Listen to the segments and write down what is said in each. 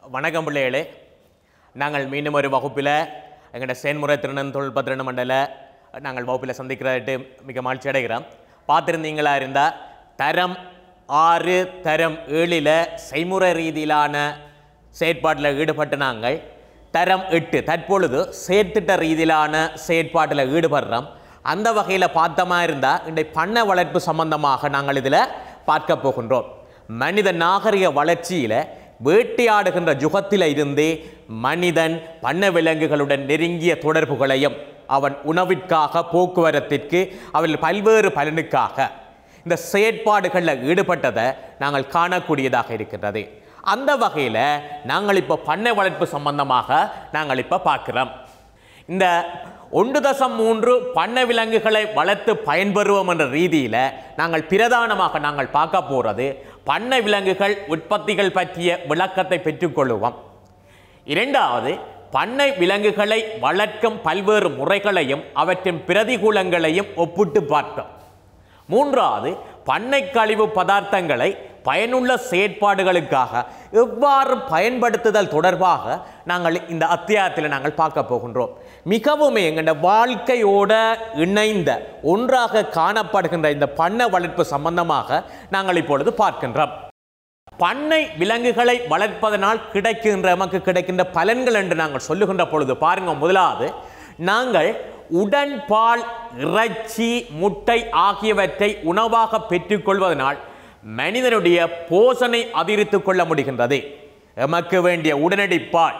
வணக்கம் பிள்ளைகளே நாங்கள் மீண்டும் ஒரு வகுப்பில் எங்களோட செயல்முறை திறன் தொழில்நுட்ப திறன் மண்டல நாங்கள் வகுப்பில் சந்திக்கிறதுட்டு மிக மகிழ்ச்சி அடைகிறோம் பார்த்துருந்தீங்களா இருந்தால் தரம் ஆறு தரம் ஏழில் செய்முறை ரீதியிலான செயற்பாட்டில் ஈடுபட்ட நாங்கள் தரம் எட்டு தற்பொழுது செயற்திட்ட ரீதியிலான செயற்பாட்டில் ஈடுபடுறோம் அந்த வகையில் பார்த்தோமா இருந்தால் இன்றைய பண்ண வளர்ப்பு சம்பந்தமாக நாங்கள் இதில் பார்க்க போகின்றோம் மனித நாகரிக வளர்ச்சியில் வேட்டையாடுகின்ற யுகத்தில் இருந்தே மனிதன் பண்ண விலங்குகளுடன் நெருங்கிய தொடர்புகளையும் அவன் உணவிற்காக போக்குவரத்திற்கு அவள் பல்வேறு பலனுக்காக இந்த செயற்பாடுகளில் ஈடுபட்டதை நாங்கள் காணக்கூடியதாக இருக்கின்றது அந்த வகையில் நாங்கள் இப்போ பண்ணை வளர்ப்பு சம்பந்தமாக நாங்கள் இப்போ பார்க்கிறோம் இந்த ஒன்று தசம் மூன்று பண்ணை விலங்குகளை வளர்த்து பயன்பெறுவோம் என்ற ரீதியில் நாங்கள் பிரதானமாக நாங்கள் பார்க்க போகிறது பண்ணை விலங்குகள் உற்பத்திகள் பற்றிய விளக்கத்தை பெற்றுக்கொள்வோம் இரண்டாவது பண்ணை விலங்குகளை வளர்க்கும் பல்வேறு முறைகளையும் அவற்றின் பிரதிகூலங்களையும் ஒப்பிட்டு பார்த்தோம் மூன்றாவது பண்ணை கழிவு பதார்த்தங்களை பயனுள்ள செயற்பாடுகளுக்காக எவ்வாறு பயன்படுத்துதல் தொடர்பாக நாங்கள் இந்த அத்தியாயத்தில் நாங்கள் பார்க்க போகின்றோம் மிகவும் எங்களோட வாழ்க்கையோட இணைந்த ஒன்றாக காணப்படுகின்ற இந்த பண்ண வளர்ப்பு சம்பந்தமாக நாங்கள் இப்பொழுது பார்க்கின்றோம் பண்ணை விலங்குகளை வளர்ப்பதனால் கிடைக்கின்ற நமக்கு கிடைக்கின்ற பலன்கள் என்று நாங்கள் சொல்லுகின்ற பொழுது பாருங்க முதலாவது நாங்கள் உடன்பால் இறைச்சி முட்டை ஆகியவற்றை உணவாக பெற்றுக்கொள்வதனால் மனிதனுடைய போஷனை அதிகரித்துக் கொள்ள முடிகின்றது எமக்கு வேண்டிய உடனடி பால்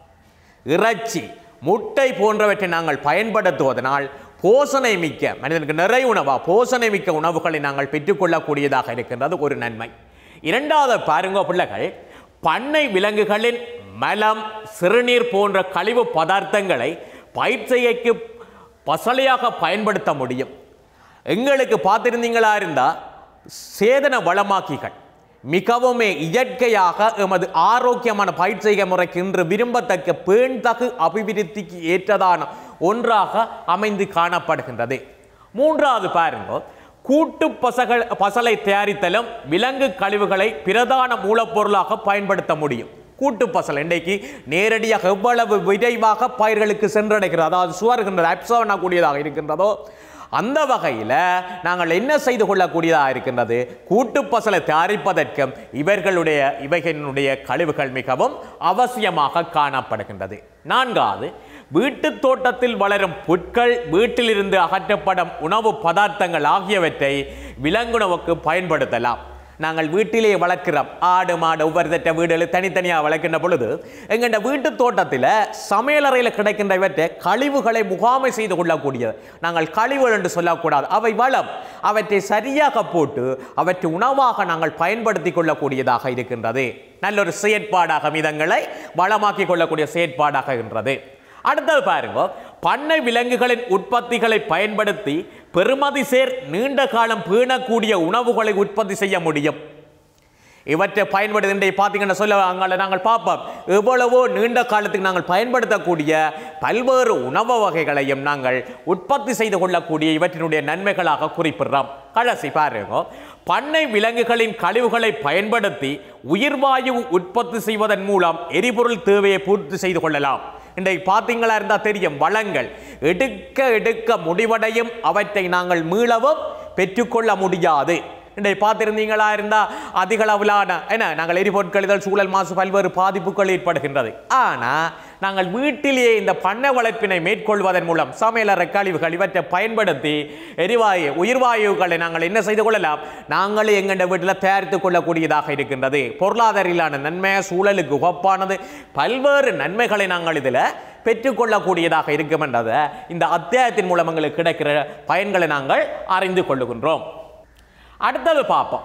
இறைச்சி முட்டை போன்றவற்றை நாங்கள் பயன்படுத்துவதனால் போஷணை மிக்க மனிதனுக்கு நிறை உணவா போஷணை மிக்க உணவுகளை நாங்கள் பெற்றுக்கொள்ளக்கூடியதாக இருக்கின்றது ஒரு நன்மை இரண்டாவது பாருங்க பிள்ளைகள் பண்ணை விலங்குகளின் மலம் சிறுநீர் போன்ற கழிவு பதார்த்தங்களை பயிர் செய்கைக்கு பசலையாக பயன்படுத்த முடியும் எங்களுக்கு பார்த்திருந்தீங்களா இருந்தால் சேதன வளமாக்கிகள் மிகவுமே இயற்கையாக எமது ஆரோக்கியமான பயிர் செய்கை முறைக்கு இன்று விரும்பத்தக்க பேண்தகு அபிவிருத்திக்கு ஏற்றதான ஒன்றாக அமைந்து காணப்படுகின்றது மூன்றாவது பாருங்க கூட்டு பசகள் பசலை தயாரித்தலும் விலங்கு கழிவுகளை பிரதான மூலப்பொருளாக பயன்படுத்த முடியும் கூட்டு பசல் இன்றைக்கு நேரடியாக எவ்வளவு விரைவாக பயிர்களுக்கு சென்றடைகிறது அதாவது சுவர்கின்றது அப்சர்வ் கூடியதாக இருக்கின்றதோ அந்த வகையில் நாங்கள் என்ன செய்து கொள்ளக்கூடியதாக இருக்கின்றது கூட்டு பசலை தயாரிப்பதற்கும் இவர்களுடைய இவைகளினுடைய கழிவுகள் மிகவும் அவசியமாக காணப்படுகின்றது நான்காவது வீட்டு தோட்டத்தில் வளரும் புட்கள் வீட்டிலிருந்து அகற்றப்படும் உணவு பதார்த்தங்கள் ஆகியவற்றை விலங்குணவுக்கு பயன்படுத்தலாம் நாங்கள் வீட்டிலே வளர்க்கிறோம் ஆடு மாடு ஒவ்வொரு தட்ட வீடுகள் தனித்தனியாக வளர்க்கின்ற பொழுது எங்கள்ட வீட்டு தோட்டத்தில் சமையலறையில் கிடைக்கின்ற இவற்றை கழிவுகளை முகாமை செய்து கொள்ளக்கூடியது நாங்கள் கழிவுகள் என்று சொல்லக்கூடாது அவை வளம் அவற்றை சரியாக போட்டு அவற்றை உணவாக நாங்கள் பயன்படுத்தி கொள்ளக்கூடியதாக இருக்கின்றது நல்ல ஒரு செயற்பாடாக மிதங்களை வளமாக்கி கொள்ளக்கூடிய செயற்பாடாக இருக்கின்றது அடுத்தது பாருங்க பண்ணை விலங்குகளின் உற்பத்திகளை பயன்படுத்தி பெருமதி சேர் நீண்ட காலம் பேணக்கூடிய உணவுகளை உற்பத்தி செய்ய முடியும் இவற்றை பயன்படுத்தி பார்த்தீங்கன்னா சொல்ல அங்கே நாங்கள் பார்ப்போம் எவ்வளவோ நீண்ட காலத்துக்கு நாங்கள் பயன்படுத்தக்கூடிய பல்வேறு உணவு வகைகளையும் நாங்கள் உற்பத்தி செய்து கொள்ளக்கூடிய இவற்றினுடைய நன்மைகளாக குறிப்பிடுறோம் கடைசி பாருங்க பண்ணை விலங்குகளின் கழிவுகளை பயன்படுத்தி உயிர்வாயு உற்பத்தி செய்வதன் மூலம் எரிபொருள் தேவையை பூர்த்தி செய்து கொள்ளலாம் இன்றைக்கு பார்த்தீங்களா இருந்தால் தெரியும் வளங்கள் எடுக்க எடுக்க முடிவடையும் அவற்றை நாங்கள் மீளவும் பெற்றுக்கொள்ள முடியாது இன்றைக்கு பார்த்திருந்தீங்களா இருந்தால் அதிக அளவிலான என்ன நாங்கள் எரிபொருட்களிதழ் சூழல் மாசு பல்வேறு பாதிப்புகள் ஏற்படுகின்றது ஆனால் நாங்கள் வீட்டிலேயே இந்த பண்ணை வளர்ப்பினை மேற்கொள்வதன் மூலம் சமையலறை கழிவுகள் இவற்றை பயன்படுத்தி எரிவாயு உயிர்வாயுக்களை நாங்கள் என்ன செய்து கொள்ளலாம் நாங்களே எங்கள்ட வீட்டில் தயாரித்துக் கொள்ளக்கூடியதாக இருக்கின்றது பொருளாதாரிலான நன்மை சூழலுக்கு உகப்பானது பல்வேறு நன்மைகளை நாங்கள் இதில் பெற்றுக்கொள்ளக்கூடியதாக இருக்கும் என்றதை இந்த அத்தியாயத்தின் மூலம் எங்களுக்கு கிடைக்கிற பயன்களை நாங்கள் அறிந்து கொள்ளுகின்றோம் அடுத்தது பார்ப்போம்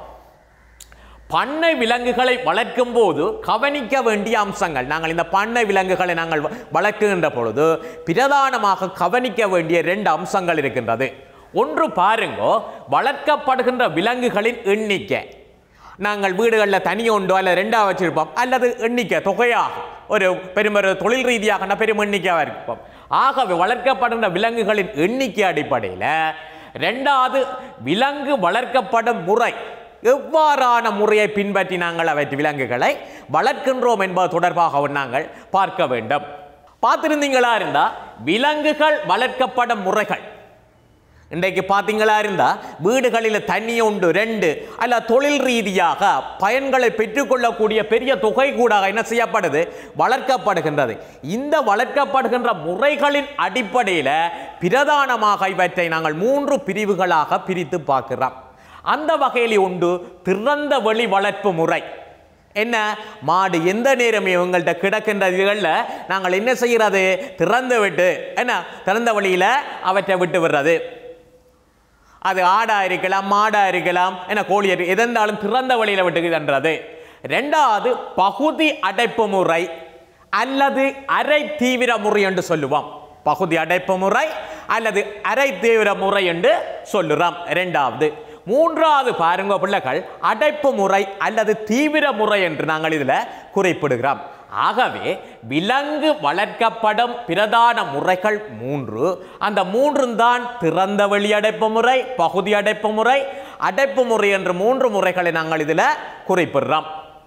பண்ணை விலங்குகளை வளர்க்கும் போது கவனிக்க வேண்டிய அம்சங்கள் நாங்கள் இந்த பண்ணை விலங்குகளை நாங்கள் வ- வளர்க்கின்ற பொழுது பிரதானமாக கவனிக்க வேண்டிய ரெண்டு அம்சங்கள் இருக்கின்றது ஒன்று பாருங்கோ வளர்க்கப்படுகின்ற விலங்குகளின் எண்ணிக்கை நாங்கள் வீடுகளில் தனி ஒன்றோ அல்லது ரெண்டாக வச்சிருப்போம் அல்லது எண்ணிக்கை தொகையாக ஒரு பெருமொரு தொழில் ரீதியாக பெரும் எண்ணிக்கையாக இருப்போம் ஆகவே வளர்க்கப்படுகின்ற விலங்குகளின் எண்ணிக்கை அடிப்படையில் ரெண்டாவது விலங்கு வளர்க்கப்படும் முறை எவ்வாறான முறையை பின்பற்றி நாங்கள் அவற்றை விலங்குகளை வளர்க்கின்றோம் என்பது தொடர்பாக நாங்கள் பார்க்க வேண்டும் பார்த்திருந்தீங்களா இருந்தா விலங்குகள் வளர்க்கப்படும் முறைகள் இன்றைக்கு பார்த்தீங்களா இருந்தா வீடுகளில் தண்ணி உண்டு ரெண்டு அல்ல தொழில் ரீதியாக பயன்களை பெற்றுக்கொள்ளக்கூடிய பெரிய தொகை கூட என்ன செய்யப்படுது வளர்க்கப்படுகின்றது இந்த வளர்க்கப்படுகின்ற முறைகளின் அடிப்படையில் பிரதானமாக இவற்றை நாங்கள் மூன்று பிரிவுகளாக பிரித்து பார்க்கிறோம் அந்த வகையில் உண்டு திறந்த வெளி வளர்ப்பு முறை என்ன மாடு எந்த நேரமே உங்கள்கிட்ட கிடக்கின்ற இதுகளில் நாங்கள் என்ன செய்கிறது திறந்து விட்டு என்ன திறந்த வழியில் அவற்றை விட்டு விடுறது அது ஆடா இருக்கலாம் மாடா இருக்கலாம் என்ன கோழி இருக்கு எதெந்தாலும் திறந்த வழியில் விட்டுக்குதுன்றது ரெண்டாவது பகுதி அடைப்பு முறை அல்லது அரை தீவிர முறை என்று சொல்லுவோம் பகுதி அடைப்பு முறை அல்லது அரை தீவிர முறை என்று சொல்லுறோம் ரெண்டாவது மூன்றாவது பாருங்க பிள்ளைகள் அடைப்பு முறை அல்லது தீவிர முறை என்று நாங்கள் இதில் குறிப்பிடுகிறோம் ஆகவே விலங்கு வளர்க்கப்படும் பிரதான முறைகள் மூன்று அந்த மூன்றும் தான் திறந்த வெளி அடைப்பு முறை பகுதி அடைப்பு முறை அடைப்பு முறை என்ற மூன்று முறைகளை நாங்கள் இதில் குறிப்பிடுறோம்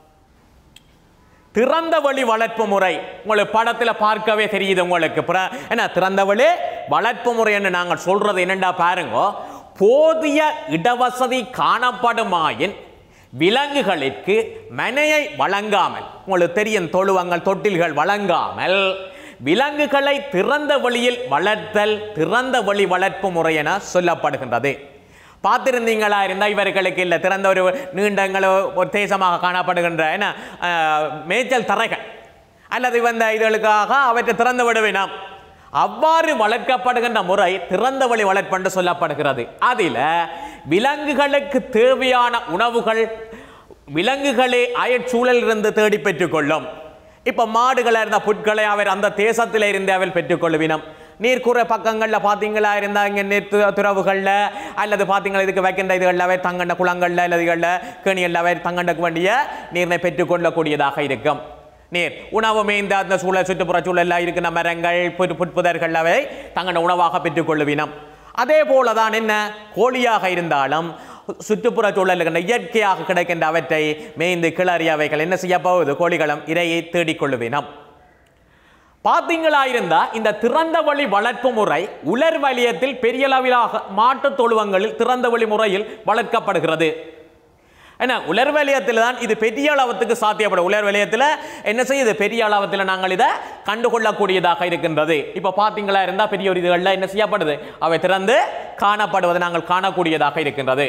திறந்த வழி வளர்ப்பு முறை உங்களுக்கு படத்தில் பார்க்கவே தெரியுது உங்களுக்கு பிற- என்ன திறந்த வழி வளர்ப்பு முறை என்று நாங்கள் சொல்றது என்னண்டா பாருங்க போதிய இடவசதி காணப்படுமாயின் விலங்குகளுக்கு மனையை வழங்காமல் உங்களுக்கு தெரியும் தொழுவங்கள் தொட்டில்கள் வழங்காமல் விலங்குகளை திறந்த வழியில் வளர்த்தல் திறந்த வழி வளர்ப்பு முறை என சொல்லப்படுகின்றது பார்த்திருந்தீங்களா இருந்தால் இவர்களுக்கு இல்லை திறந்த ஒரு நீண்டங்களோ ஒரு தேசமாக காணப்படுகின்ற என்ன அஹ், மேய்ச்சல் தரைகள் அல்லது வந்த இதுகளுக்காக அவற்றை திறந்து விடுவினம் அவ்வாறு வளர்க்கப்படுகின்ற முறை திறந்த வழி வளர்ப்பு என்று சொல்லப்படுகிறது அதில் விலங்குகளுக்கு தேவையான உணவுகள் விலங்குகளே அயற்சூழலிலிருந்து தேடி பெற்றுக்கொள்ளும் இப்போ மாடுகளாக இருந்த புட்களை அவர் அந்த தேசத்தில் இருந்து அவர் பெற்றுக்கொள்வினம் நீர்க்குறை பக்கங்களில் பார்த்தீங்களா இருந்தால் இங்கே நீர் து- துறவுகளில் அல்லது பார்த்தீங்களா இதுக்கு வைக்கின்ற இதுகளில் அவர் தங்கண்ட குளங்களில் அல்லது இதுகளில் கேணிகளில் அவர் தங்கண்டக்கு வேண்டிய நீரினை பெற்றுக்கொள்ளக்கூடியதாக இருக்கும் நீர் உணவு மேய்ந்த அந்த சூழல் சுற்றுப்புற சூழலில் இருக்கிற மரங்கள் புற் புட்புதர்கள் அவை தங்கண்ட உணவாக பெற்றுக்கொள்வினம் அதே போல தான் என்ன கோழியாக இருந்தாலும் சுற்றுப்புற சூழலில் இருக்கின்ற இயற்கையாக கிடைக்கின்ற அவற்றை மேய்ந்து கிளறி அவைகள் என்ன செய்ய போகுது கோழிகளும் இரையை தேடிக்கொள்ளுவினம் பார்த்தீங்களா இருந்தா இந்த திறந்த வழி வளர்ப்பு முறை உலர் வலியத்தில் பெரிய அளவிலாக மாட்டுத் தொழுவங்களில் திறந்த வழி முறையில் வளர்க்கப்படுகிறது என்ன உலர் வலயத்தில் தான் இது பெரிய அளவத்துக்கு சாத்தியப்படும் உலர் வலயத்தில் என்ன செய்யுது பெரிய அளவத்தில் நாங்கள் இதை கண்டுகொள்ளக்கூடியதாக இருக்கின்றது இப்போ பார்த்தீங்களா இருந்தால் பெரிய ஒரு இதுகளில் என்ன செய்யப்படுது அவை திறந்து காணப்படுவதை நாங்கள் காணக்கூடியதாக இருக்கின்றது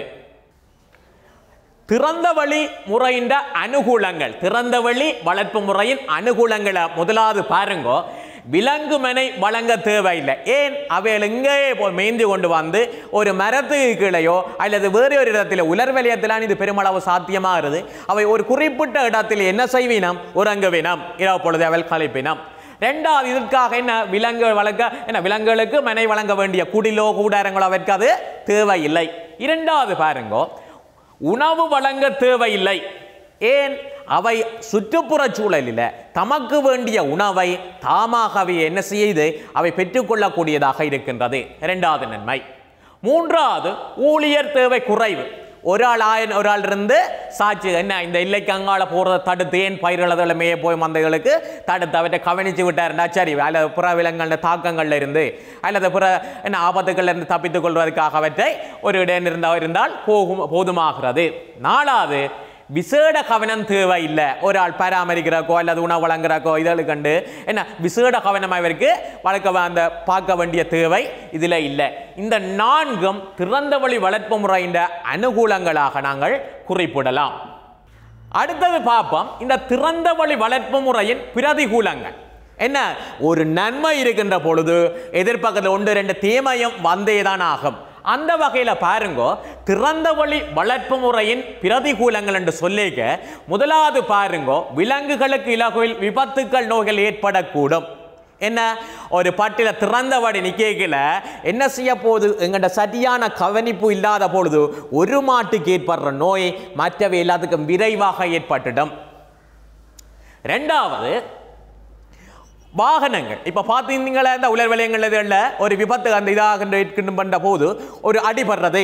திறந்த வழி முறையின் அனுகூலங்கள் திறந்த வழி வளர்ப்பு முறையின் அனுகூலங்களை முதலாவது பாருங்கோ விலங்கு மனை வழங்க தேவையில்லை ஏன் அவைகள் இங்கேயே போய் மேய்ந்து கொண்டு வந்து ஒரு மரத்துக்கு கீழேயோ அல்லது வேறு ஒரு இடத்துல உலர் வலயத்திலான இது பெருமளவு சாத்தியமாகிறது அவை ஒரு குறிப்பிட்ட இடத்தில் என்ன செய்வினம் உறங்குவினம் இரவு பொழுது அவள் கழிப்பினம் ரெண்டாவது இதற்காக என்ன விலங்கு வளர்க்க என்ன விலங்குகளுக்கு மனை வழங்க வேண்டிய குடிலோ கூடாரங்களோ அவருக்கு அது தேவையில்லை இரண்டாவது பாருங்கோ உணவு வழங்க தேவையில்லை ஏன் அவை சுற்றுப்புற சூழலில் தமக்கு வேண்டிய உணவை தாமாகவே என்ன செய்து அவை பெற்றுக்கொள்ளக்கூடியதாக இருக்கின்றது இரண்டாவது நன்மை மூன்றாவது ஊழியர் தேவை குறைவு ஒரு ஆள் ஆயன் ஒரு ஆள் இருந்து சாட்சி என்ன இந்த இல்லைக்கு அங்கால போகிறத தடுத்து ஏன் பயிர்களதில் மேய போய் மந்தைகளுக்கு தடுத்து அவற்றை கவனித்து விட்டாருண்டா சரி அல்லது புற விலங்குகள தாக்கங்கள்ல இருந்து அல்லது புற என்ன ஆபத்துகள்ல இருந்து தப்பித்துக் கொள்வதற்காக அவற்றை ஒரு இடம் இருந்தால் இருந்தால் போகும் போதுமாகிறது நாலாவது விசேட கவனம் தேவையில்லை ஒரு ஆள் பராமரிக்கிறக்கோ அல்லது உணவு வழங்குறக்கோ இதழு கண்டு என்ன விசேட கவனம் அவருக்கு வளர்க்க வ- அந்த பார்க்க வேண்டிய தேவை இதில் இல்லை இந்த நான்கும் திறந்த வழி வளர்ப்பு முறையின் அனுகூலங்களாக நாங்கள் குறிப்பிடலாம் அடுத்தது பார்ப்போம் இந்த திறந்த வழி வளர்ப்பு முறையின் பிரதிகூலங்கள் என்ன ஒரு நன்மை இருக்கின்ற பொழுது எதிர்பக்கத்தில் ஒன்று ரெண்டு தீமையும் வந்தே தான் ஆகும் அந்த வகையில் பாருங்கோ திறந்த வழி வளர்ப்பு முறையின் பிரதிகூலங்கள் என்று சொல்லிக்க முதலாவது பாருங்கோ விலங்குகளுக்கு இலகுவில் விபத்துக்கள் நோய்கள் ஏற்படக்கூடும் என்ன ஒரு பட்டில திறந்தபடி நிக்கல என்ன செய்ய போகுது எங்கள்ட சரியான கவனிப்பு இல்லாத பொழுது ஒரு மாட்டுக்கு ஏற்படுற நோய் மற்றவை எல்லாத்துக்கும் விரைவாக ஏற்பட்டுடும் ரெண்டாவது வாகனங்கள் இப்போ பார்த்தீங்களா இந்த உலர் வலயங்கள் இதில் ஒரு விபத்து அந்த இதாக இருக்கின்ற போது ஒரு அடிபடுறது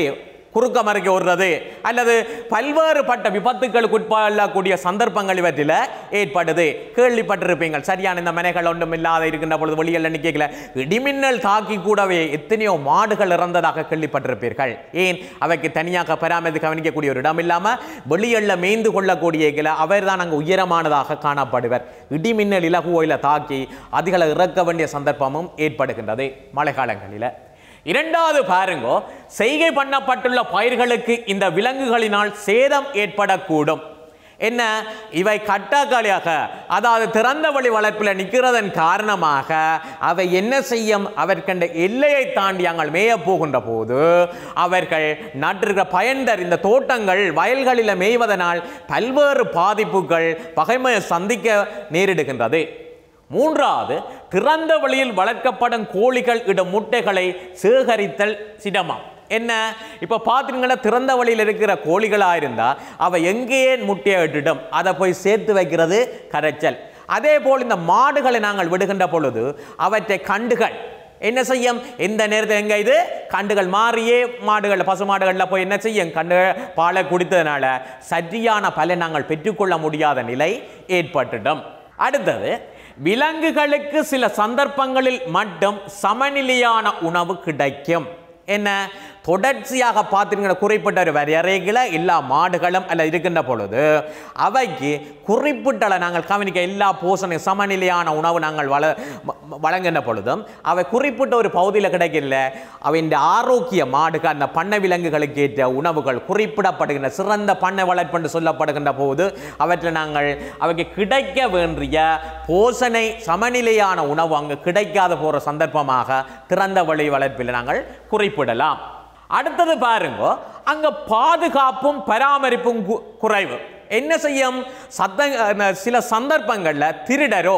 குறுக்க மறைக்க ஓடுறது அல்லது பல்வேறுபட்ட விபத்துக்களுக்கு உட்படக்கூடிய சந்தர்ப்பங்கள் இவற்றில் ஏற்படுது கேள்விப்பட்டிருப்பீங்க சரியான இந்த மனைகள் ஒன்றும் இல்லாத இருக்கின்ற பொழுது வெளியில் நிற்கல இடிமின்னல் தாக்கி கூடவே எத்தனையோ மாடுகள் இறந்ததாக கேள்விப்பட்டிருப்பீர்கள் ஏன் அவைக்கு தனியாக பராமரித்து கவனிக்கக்கூடிய ஒரு இடம் இல்லாமல் வெளியல்ல மேய்ந்து கொள்ளக்கூடிய அவர் தான் அங்கே உயரமானதாக காணப்படுவர் இடிமின்னல் இலகுவையில் தாக்கி அதிகள இறக்க வேண்டிய சந்தர்ப்பமும் ஏற்படுகின்றது மழை காலங்களில் இரண்டாவது பாருங்கோ செய்கை பண்ணப்பட்டுள்ள பயிர்களுக்கு இந்த விலங்குகளினால் சேதம் ஏற்படக்கூடும் என்ன இவை கட்டாக்காலியாக அதாவது திறந்த வழி வளர்ப்பில் நிற்கிறதன் காரணமாக அவை என்ன செய்யும் அவர்கண்ட எல்லையை தாண்டி அங்கள் மேய போகின்ற போது அவர்கள் நட்டிருக்கிற பயன்தர் இந்த தோட்டங்கள் வயல்களில் மேய்வதனால் பல்வேறு பாதிப்புகள் பகைமையை சந்திக்க நேரிடுகின்றது மூன்றாவது திறந்த வழியில் வளர்க்கப்படும் கோழிகள் இடும் முட்டைகளை சேகரித்தல் சிரமம் என்ன இப்போ பார்த்தீங்கன்னா திறந்த வழியில் இருக்கிற கோழிகளாக இருந்தால் அவை எங்கேயே முட்டையை இட்டுடும் அதை போய் சேர்த்து வைக்கிறது கரைச்சல் அதே போல் இந்த மாடுகளை நாங்கள் விடுகின்ற பொழுது அவற்றை கண்டுகள் என்ன செய்யும் எந்த நேரத்தில் எங்க இது கண்டுகள் மாறியே மாடுகள் பசு மாடுகளில் போய் என்ன செய்யும் கண்டு பாலை குடித்ததுனால சரியான பலன் நாங்கள் பெற்றுக்கொள்ள முடியாத நிலை ஏற்பட்டுடும் அடுத்தது விலங்குகளுக்கு சில சந்தர்ப்பங்களில் மட்டும் சமநிலையான உணவு கிடைக்கும் என்ன தொடர்ச்சியாக பார்த்தீங்கன்னா குறிப்பிட்ட ஒரு வரையறைகளை எல்லா மாடுகளும் அல்ல இருக்கின்ற பொழுது அவைக்கு குறிப்பிட்ட நாங்கள் கவனிக்க எல்லா போஷண சமநிலையான உணவு நாங்கள் வள வ- வழங்குகின்ற பொழுதும் அவை குறிப்பிட்ட ஒரு பகுதியில் கிடைக்கல அவையின் ஆரோக்கிய மாடுகள் அந்த பண்ணை விலங்குகளுக்கு ஏற்ற உணவுகள் குறிப்பிடப்படுகின்ற சிறந்த பண்ணை வளர்ப்பு என்று சொல்லப்படுகின்ற போது அவற்றை நாங்கள் அவைக்கு கிடைக்க வேண்டிய போஷணை சமநிலையான உணவு அங்கு கிடைக்காத போகிற சந்தர்ப்பமாக திறந்த வழி வளர்ப்பில் நாங்கள் குறிப்பிடலாம் அடுத்தது பாருங்க அங்க பாதுகாப்பும் பராமரிப்பும் கு- குறைவு என்ன செய்யும் சத்த அஹ் சில சந்தர்ப்பங்கள்ல திருடரோ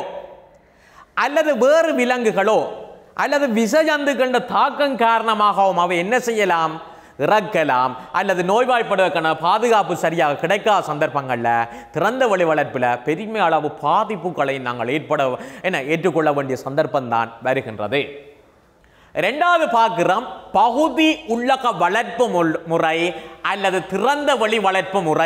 அல்லது வேறு விலங்குகளோ அல்லது விஷஜந்துக்கள தாக்கம் காரணமாகவும் அவை என்ன செய்யலாம் இறக்கலாம் அல்லது நோய்வாய்ப்படுவதற்கான பாதுகாப்பு சரியாக கிடைக்காத சந்தர்ப்பங்களில் திறந்த வழி வளர்ப்பில் பெருமை அளவு பாதிப்புகளை நாங்கள் ஏற்பட என்ன ஏற்றுக்கொள்ள வேண்டிய சந்தர்ப்பம்தான் வருகின்றது ரெண்டாவது பார்க்கிறோம் பகுதி உள்ளக வளர்ப்பு முல்- முறை அல்லது திறந்த வழி வளர்ப்பு முறை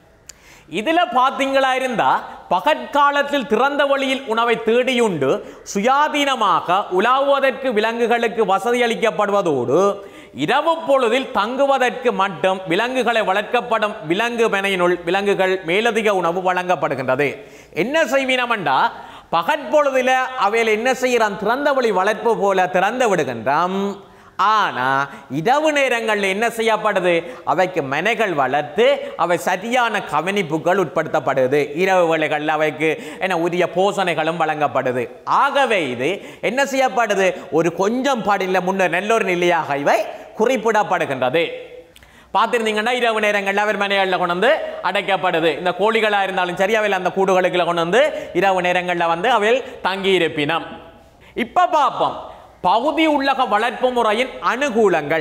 இதுல பாத்தீங்களா இருந்தா பகற்காலத்தில் திறந்த வழியில் உணவை தேடியுண்டு சுயாதீனமாக உலாவுவதற்கு விலங்குகளுக்கு வசதி அளிக்கப்படுவதோடு இரவு பொழுதில் தங்குவதற்கு மட்டும் விலங்குகளை வளர்க்கப்படும் விலங்கு மெனையினுள் விலங்குகள் மேலதிக உணவு வழங்கப்படுகின்றது என்ன செய்வீனமெண்டா பகற்பொழுதில் அவையில் என்ன செய்கிறான் திறந்த வழி வளர்ப்பு போல திறந்து விடுகின்றான் ஆனா இரவு நேரங்களில் என்ன செய்யப்படுது அவைக்கு மனைகள் வளர்த்து அவை சரியான கவனிப்புகள் உட்படுத்தப்படுது இரவு வேளைகளில் அவைக்கு என்ன உரிய போஷணைகளும் வழங்கப்படுது ஆகவே இது என்ன செய்யப்படுது ஒரு கொஞ்சம் பாடியில் முன்னர் நல்லொரு நிலையாக இவை குறிப்பிடப்படுகின்றது பார்த்துருந்தீங்கன்னா இரவு நேரங்களில் அவர் மனைகளில் கொண்டு வந்து அடைக்கப்படுது இந்த கோழிகளாக இருந்தாலும் சரி அவையில் அந்த கூடுகளுக்குள்ள கொண்டு வந்து இரவு நேரங்களில் வந்து அவையில் தங்கி இருப்பினம் இப்போ பார்ப்போம் பகுதி உள்ளக வளர்ப்பு முறையின் அனுகூலங்கள்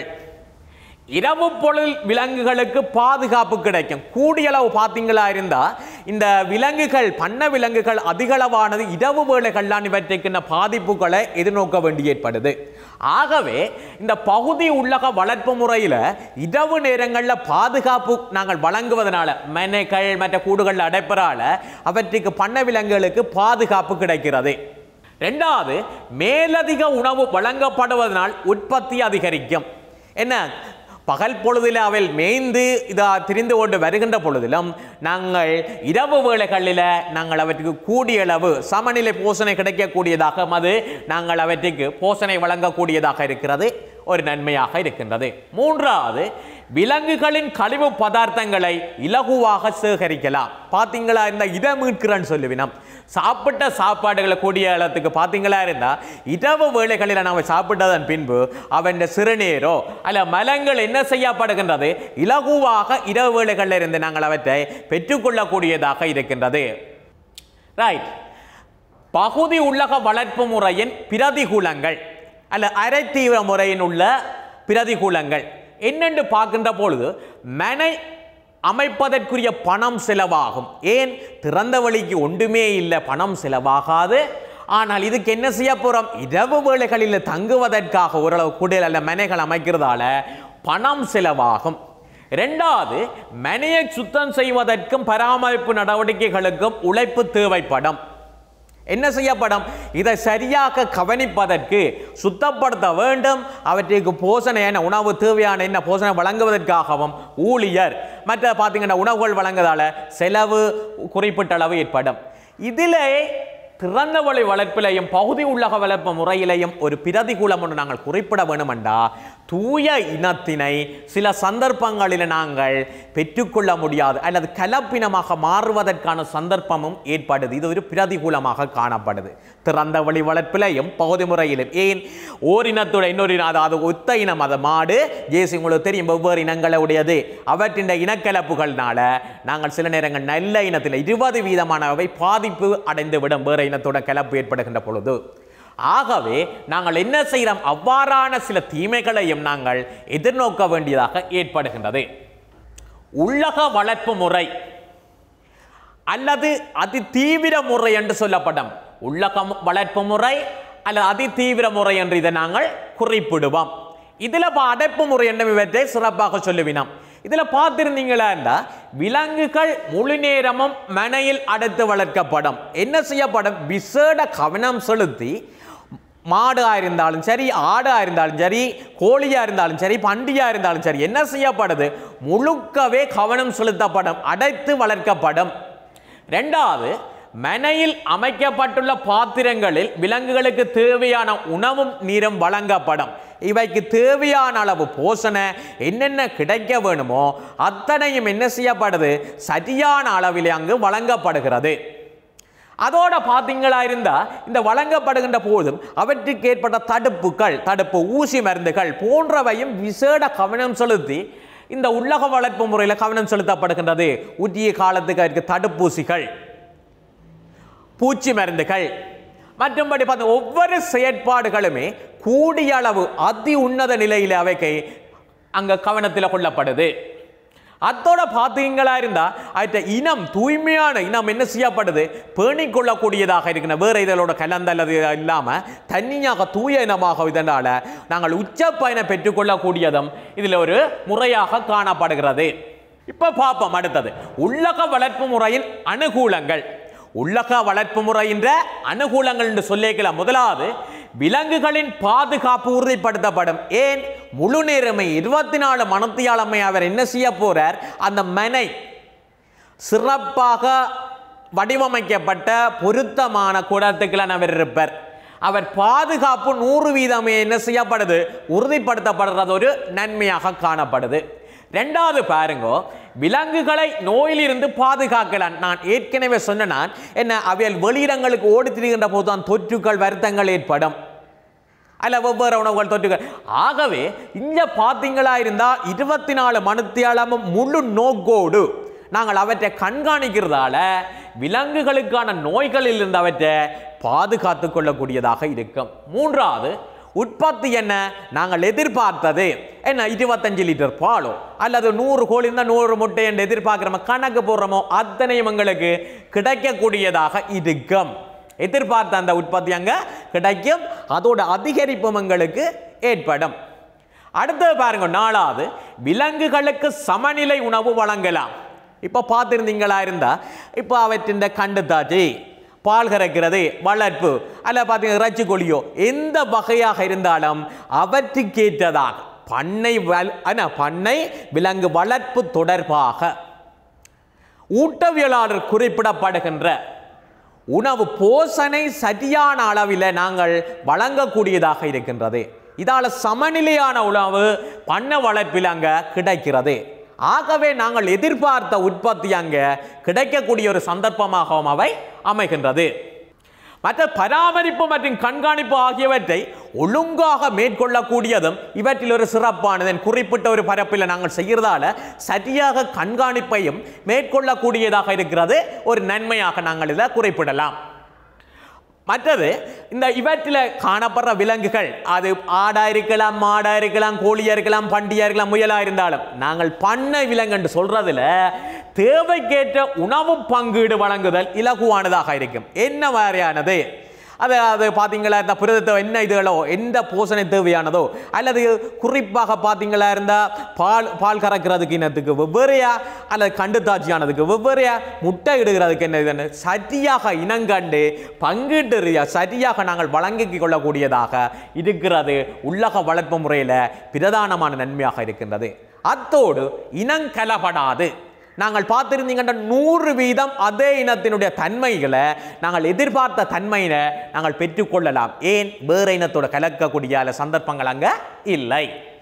இரவு பொழுது விலங்குகளுக்கு பாதுகாப்பு கிடைக்கும் கூடிய அளவு பார்த்தீங்களா இருந்தா இந்த விலங்குகள் பண்ண விலங்குகள் அதிகளவானது இரவு வேளைகள்லாம் இவற்றுக்கின்ற பாதிப்புகளை எதிர்நோக்க வேண்டி ஏற்படுது ஆகவே இந்த பகுதி உள்ளக வளர்ப்பு முறையில் இரவு நேரங்களில் பாதுகாப்பு நாங்கள் வழங்குவதனால மனைகள் மற்ற கூடுகளில் அடைப்பதால அவற்றுக்கு பண்ண விலங்குகளுக்கு பாதுகாப்பு கிடைக்கிறது ரெண்டாவது மேலதிக உணவு வழங்கப்படுவதனால் உற்பத்தி அதிகரிக்கும் என்ன பகல் பொழுதில் அவையில் மேய்ந்து இதா திரிந்து கொண்டு வருகின்ற பொழுதிலும் நாங்கள் இரவு வேளைகளில் நாங்கள் அவற்றுக்கு கூடிய அளவு சமநிலை போஷணை கிடைக்கக்கூடியதாக அது நாங்கள் அவற்றுக்கு போஷணை வழங்கக்கூடியதாக இருக்கிறது ஒரு நன்மையாக இருக்கின்றது மூன்றாவது விலங்குகளின் கழிவு பதார்த்தங்களை இலகுவாக சேகரிக்கலாம் பார்த்தீங்களா இந்த இதை மீட்கிறேன்னு சொல்லுவினம் சாப்பிட்ட சாப்பாடுகளை கூடிய அளத்துக்கு பார்த்தீங்களா இருந்தா இரவு வேளைகளில் நாம் சாப்பிட்டதன் பின்பு அவன் சிறுநீரோ அல்ல மலங்கள் என்ன செய்யப்படுகின்றது இலகுவாக இரவு வேளைகளில் இருந்து நாங்கள் அவற்றை பெற்றுக்கொள்ளக்கூடியதாக இருக்கின்றது ரைட் பகுதி உள்ளக வளர்ப்பு முறையின் பிரதிகூலங்கள் அல்ல அரை தீவிர முறையின் உள்ள பிரதிகூலங்கள் என்னென்று பார்க்கின்ற பொழுது மனை அமைப்பதற்குரிய பணம் செலவாகும் ஏன் திறந்த வழிக்கு ஒன்றுமே இல்லை பணம் செலவாகாது ஆனால் இதுக்கு என்ன செய்ய போறோம் இரவு வேளைகளில் தங்குவதற்காக ஓரளவு குடில் அல்ல மனைகள் அமைக்கிறதால பணம் செலவாகும் ரெண்டாவது மனையை சுத்தம் செய்வதற்கும் பராமரிப்பு நடவடிக்கைகளுக்கும் உழைப்பு தேவைப்படும் என்ன செய்யப்படும் இதை சரியாக கவனிப்பதற்கு சுத்தப்படுத்த வேண்டும் அவற்றுக்கு போஷணையான உணவு தேவையான என்ன போஷணை வழங்குவதற்காகவும் ஊழியர் மற்ற பார்த்தீங்கன்னா உணவுகள் வழங்குவதால செலவு குறிப்பிட்ட அளவு ஏற்படும் இதிலே திறந்த வழி வளர்ப்பிலையும் பகுதி உள்ளக வளர்ப்பு முறையிலையும் ஒரு பிரதிகூலம் ஒன்று நாங்கள் குறிப்பிட வேணுமெண்டா தூய இனத்தினை சில சந்தர்ப்பங்களில் நாங்கள் பெற்றுக்கொள்ள முடியாது அல்லது கலப்பினமாக மாறுவதற்கான சந்தர்ப்பமும் ஏற்படுது இது ஒரு பிரதிகூலமாக காணப்படுது திறந்த வழி வளர்ப்பிலையும் பகுதி முறையிலும் ஏன் ஓரினத்தோட இன்னொரு இனம் அதாவது ஒத்த இனம் அது மாடு ஜேசி உங்களுக்கு தெரியும் வெவ்வேறு இனங்களை உடையது அவற்றின் இனக்கலப்புகள்னால நாங்கள் சில நேரங்கள் நல்ல இனத்தில் இருபது வீதமானவை பாதிப்பு அடைந்து விடும் வேறு இனத்தோட கலப்பு ஏற்படுகின்ற பொழுது ஆகவே நாங்கள் என்ன செய்கிறோம் அவ்வாறான சில தீமைகளையும் நாங்கள் எதிர்நோக்க வேண்டியதாக ஏற்படுகின்றது உள்ளக வளர்ப்பு முறை அல்லது அதி தீவிர முறை என்று சொல்லப்படும் உள்ளக மு- வளர்ப்பு முறை அல்லது அதி தீவிர முறை என்று இதை நாங்கள் குறிப்பிடுவோம் இதில் இப்போ அடைப்பு முறை என்ன இவற்றை சிறப்பாக சொல்லுவினோம் இதில் பார்த்துருந்தீங்களா இருந்தா விலங்குகள் முழு நேரமும் மனையில் அடைத்து வளர்க்கப்படும் என்ன செய்யப்படும் விசேட கவனம் செலுத்தி மாடா இருந்தாலும் சரி ஆடா இருந்தாலும் சரி கோழியா இருந்தாலும் சரி பண்டியா இருந்தாலும் சரி என்ன செய்யப்படுது முழுக்கவே கவனம் செலுத்தப்படும் அடைத்து வளர்க்கப்படும் ரெண்டாவது மனையில் அமைக்கப்பட்டுள்ள பாத்திரங்களில் விலங்குகளுக்கு தேவையான உணவும் நீரும் வழங்கப்படும் இவைக்கு தேவையான அளவு போஷணை என்னென்ன கிடைக்க வேணுமோ அத்தனையும் என்ன செய்யப்படுது சரியான அளவில் அங்கு வழங்கப்படுகிறது அதோட பார்த்தீங்களா இருந்தா இந்த வழங்கப்படுகின்ற போதும் அவற்றுக்கு ஏற்பட்ட தடுப்புகள் தடுப்பு ஊசி மருந்துகள் போன்றவையும் விசேட கவனம் செலுத்தி இந்த உள்ளக வளர்ப்பு முறையில் கவனம் செலுத்தப்படுகின்றது உரிய காலத்துக்கு அதற்கு தடுப்பூசிகள் பூச்சி மருந்துகள் மற்றும்படி பார்த்த ஒவ்வொரு செயற்பாடுகளுமே கூடிய அளவு அதி உன்னத நிலையில் அவைக்கு அங்க கவனத்தில் கொள்ளப்படுது அத்தோட பார்த்தீங்களா இருந்தா அந்த இனம் தூய்மையான இனம் என்ன செய்யப்படுது பேணிக் கொள்ளக்கூடியதாக இருக்கின்ற வேற இதழோட கலந்த அல்லது இல்லாம தனியாக தூய இனமாக இதனால நாங்கள் உச்ச பயணம் பெற்றுக்கொள்ளக்கூடியதும் இதுல ஒரு முறையாக காணப்படுகிறது இப்ப பார்ப்போம் அடுத்தது உள்ளக வளர்ப்பு முறையின் அனுகூலங்கள் உள்ளக வளர்ப்பு முறையின்ற அனுகூலங்கள் என்று சொல்லிக்கலாம் முதலாவது விலங்குகளின் பாதுகாப்பு உறுதிப்படுத்தப்படும் ஏன் முழு நேரமை இருபத்தி நாலு மணத்தியாளமை அவர் என்ன செய்ய போறார் அந்த மனை சிறப்பாக வடிவமைக்கப்பட்ட பொருத்தமான கூடத்துக்குள்ள அவர் இருப்பார் அவர் பாதுகாப்பு நூறு வீதமே என்ன செய்யப்படுது உறுதிப்படுத்தப்படுறது ஒரு நன்மையாக காணப்படுது ரெண்டாவது பாருங்க விலங்குகளை நோயிலிருந்து பாதுகாக்கலாம் நான் ஏற்கனவே சொன்ன நான் என்ன அவைகள் வெளியிடங்களுக்கு ஓடி திரிகின்ற போதுதான் தொற்றுக்கள் வருத்தங்கள் ஏற்படும் அல்ல வெவ்வேறு உணவுகள் தொற்றுகள் ஆகவே இங்க பார்த்தீங்களா இருந்தா இருபத்தி நாலு மணித்தியாலமும் முழு நோக்கோடு நாங்கள் அவற்றை கண்காணிக்கிறதால விலங்குகளுக்கான நோய்களில் இருந்து அவற்றை பாதுகாத்து கொள்ளக்கூடியதாக இருக்கும் மூன்றாவது உற்பத்தி என்ன நாங்கள் எதிர்பார்த்தது என்ன இருபத்தஞ்சு லிட்டர் பாலோ அல்லது நூறு கோழி இருந்தால் நூறு முட்டை என்று எதிர்பார்க்குறோமோ கணக்கு போடுறோமோ அத்தனையும் எங்களுக்கு கிடைக்கக்கூடியதாக இருக்கும் எதிர்பார்த்த அந்த உற்பத்தி அங்க கிடைக்கும் அதோட அதிகரிப்பும் எங்களுக்கு ஏற்படும் அடுத்தது பாருங்க நாலாவது விலங்குகளுக்கு சமநிலை உணவு வழங்கலாம் இப்போ பார்த்துருந்தீங்களா இருந்தா இப்போ அவற்றின் கண்டு தாச்சி பால் கறக்கிறது வளர்ப்பு அல்ல பார்த்தீங்கன்னா இறைச்சி கொழியோ எந்த வகையாக இருந்தாலும் அவற்றுக்கேற்றதாக பண்ணை வல் என்ன பண்ணை விலங்கு வளர்ப்பு தொடர்பாக ஊட்டவியலாளர் குறிப்பிடப்படுகின்ற உணவு போஷணை சரியான அளவில் நாங்கள் வழங்கக்கூடியதாக இருக்கின்றது இதால சமநிலையான உணவு பண்ண வளர்ப்பில் அங்க கிடைக்கிறது ஆகவே நாங்கள் எதிர்பார்த்த உற்பத்தி அங்க கிடைக்கக்கூடிய ஒரு சந்தர்ப்பமாகவும் அவை அமைகின்றது மற்ற பராமரிப்பு மற்றும் கண்காணிப்பு ஆகியவற்றை ஒழுங்காக மேற்கொள்ளக்கூடியதும் இவற்றில் ஒரு சிறப்பானது குறிப்பிட்ட ஒரு பரப்பில் நாங்கள் செய்கிறதால சரியாக கண்காணிப்பையும் மேற்கொள்ளக்கூடியதாக இருக்கிறது ஒரு நன்மையாக நாங்கள் இதை குறிப்பிடலாம் மற்றது இந்த இவற்றில் காணப்படுற விலங்குகள் அது ஆடா இருக்கலாம் மாடா இருக்கலாம் கோழியா இருக்கலாம் பண்டியா இருக்கலாம் முயலா இருந்தாலும் நாங்கள் பண்ணை விலங்கு என்று சொல்றதுல தேவைக்கேற்ற உணவு பங்கீடு வழங்குதல் இலகுவானதாக இருக்கும் என்ன மாதிரியானது அது அது பார்த்தீங்களா இருந்தால் புரதத்தை என்ன இதுகளோ எந்த போஷணை தேவையானதோ அல்லது குறிப்பாக பார்த்தீங்களா இருந்தால் பால் பால் கறக்கிறதுக்கு இனத்துக்கு வெவ்வேறையா அல்லது கண்டு தாட்சியானதுக்கு வெவ்வேறையா முட்டை இடுகிறதுக்கு என்ன இதுன்னு சரியாக இனங்கண்டு பங்கீட்டு ரீதியாக சரியாக நாங்கள் வழங்கிக் கொள்ளக்கூடியதாக இருக்கிறது உள்ளக வளர்ப்பு முறையில் பிரதானமான நன்மையாக இருக்கின்றது அத்தோடு இனங்கலப்படாது நாங்கள் பார்த்திருந்தீங்கன்னா நூறு வீதம் அதே இனத்தினுடைய தன்மைகளை நாங்கள் எதிர்பார்த்த தன்மையில நாங்கள் பெற்றுக்கொள்ளலாம் ஏன் வேற இனத்தோட கலக்கக்கூடிய அல்ல சந்தர்ப்பங்கள் அங்க இல்லை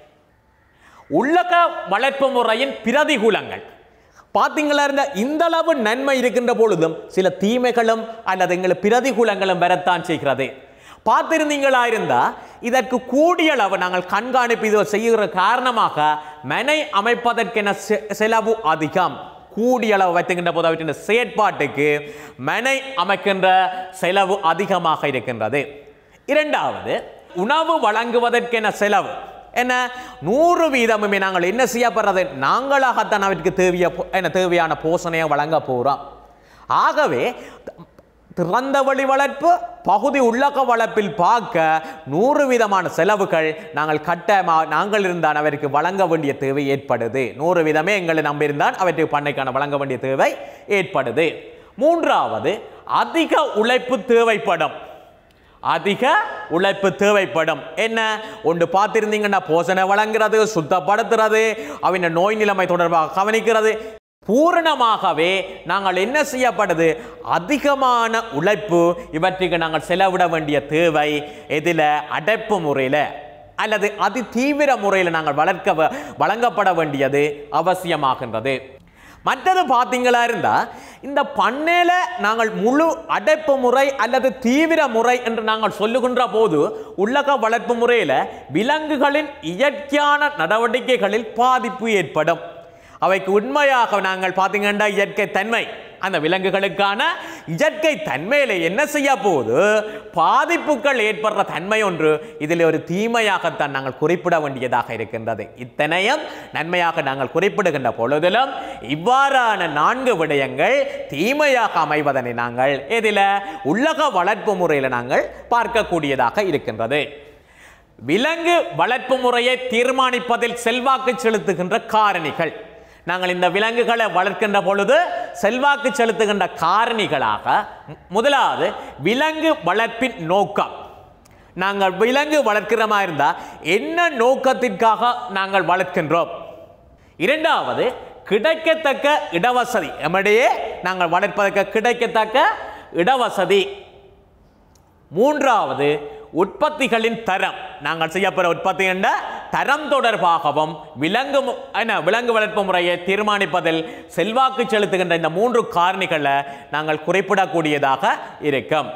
உள்ளக வளர்ப்பு முறையின் பிரதிகூலங்கள் பார்த்தீங்களா இருந்த இந்த அளவு நன்மை இருக்கின்ற பொழுதும் சில தீமைகளும் அல்லது எங்களுக்கு பிரதிகூலங்களும் வரத்தான் செய்கிறது பார்த்திருந்தீங்களா இருந்தா இதற்கு கூடிய அளவு நாங்கள் கண்காணிப்பு இது செய்கிற காரணமாக மனை அமைப்பதற்கென செ- செலவு அதிகம் கூடிய அளவு வைத்துக்கின்ற போது அவற்றின் செயற்பாட்டுக்கு மனை அமைக்கின்ற செலவு அதிகமாக இருக்கின்றது இரண்டாவது உணவு வழங்குவதற்கென செலவு என்ன நூறு வீதமுமே நாங்கள் என்ன செய்யப்படுறது நாங்களாகத்தான் அவருக்கு தேவைய என்ன தேவையான போஷணையை வழங்க போகிறோம் ஆகவே திறந்த வழி வளர்ப்பு பகுதி உள்ளக வளர்ப்பில் பார்க்க நூறு விதமான செலவுகள் நாங்கள் கட்டமா நாங்கள் இருந்தால் அவருக்கு வழங்க வேண்டிய தேவை ஏற்படுது நூறு வீதமே எங்களை நம்பியிருந்தால் அவற்றுக்கு பண்ணைக்கான வழங்க வேண்டிய தேவை ஏற்படுது மூன்றாவது அதிக உழைப்பு தேவைப்படும் அதிக உழைப்பு தேவைப்படும் என்ன ஒன்று பார்த்திருந்தீங்கன்னா போஷணை வழங்குறது சுத்தப்படுத்துறது அவன் நோய் நிலைமை தொடர்பாக கவனிக்கிறது பூரணமாகவே நாங்கள் என்ன செய்யப்படுது அதிகமான உழைப்பு இவற்றுக்கு நாங்கள் செலவிட வேண்டிய தேவை இதில் அடைப்பு முறையில் அல்லது அதி தீவிர முறையில் நாங்கள் வளர்க்க வ- வழங்கப்பட வேண்டியது அவசியமாகின்றது மற்றது பார்த்தீங்களா இருந்தா இந்த பண்ணையில நாங்கள் முழு அடைப்பு முறை அல்லது தீவிர முறை என்று நாங்கள் சொல்லுகின்ற போது உள்ளக வளர்ப்பு முறையில் விலங்குகளின் இயற்கையான நடவடிக்கைகளில் பாதிப்பு ஏற்படும் அவைக்கு உண்மையாக நாங்கள் பார்த்தீங்கன்னா இயற்கை தன்மை அந்த விலங்குகளுக்கான இயற்கை தன்மையில என்ன செய்ய போகுது பாதிப்புகள் ஏற்படுற தன்மை ஒன்று இதில் ஒரு தீமையாகத்தான் நாங்கள் குறிப்பிட வேண்டியதாக இருக்கின்றது இத்தனையும் நன்மையாக நாங்கள் குறிப்பிடுகின்ற பொழுதிலும் இவ்வாறான நான்கு விடயங்கள் தீமையாக அமைவதனை நாங்கள் இதில் உள்ளக வளர்ப்பு முறையில் நாங்கள் பார்க்கக்கூடியதாக இருக்கின்றது விலங்கு வளர்ப்பு முறையை தீர்மானிப்பதில் செல்வாக்கு செலுத்துகின்ற காரணிகள் நாங்கள் இந்த விலங்குகளை வளர்க்கின்ற பொழுது செல்வாக்கு செலுத்துகின்ற காரணிகளாக மு- முதலாவது விலங்கு வளர்ப்பின் நோக்கம் நாங்கள் விலங்கு வளர்க்கிறமா இருந்தா என்ன நோக்கத்திற்காக நாங்கள் வளர்க்கின்றோம் இரண்டாவது கிடைக்கத்தக்க இடவசதி நம்மிடையே நாங்கள் வளர்ப்பதற்கு கிடைக்கத்தக்க இடவசதி மூன்றாவது உற்பத்திகளின் தரம் நாங்கள் செய்யப்போகிற உற்பத்தி என்ற தரம் தொடர்பாகவும் விலங்கு மு- என்ன விலங்கு வளர்ப்பு முறையை தீர்மானிப்பதில் செல்வாக்கு செலுத்துகின்ற இந்த மூன்று காரணிகளை நாங்கள் குறிப்பிடக்கூடியதாக இருக்கும்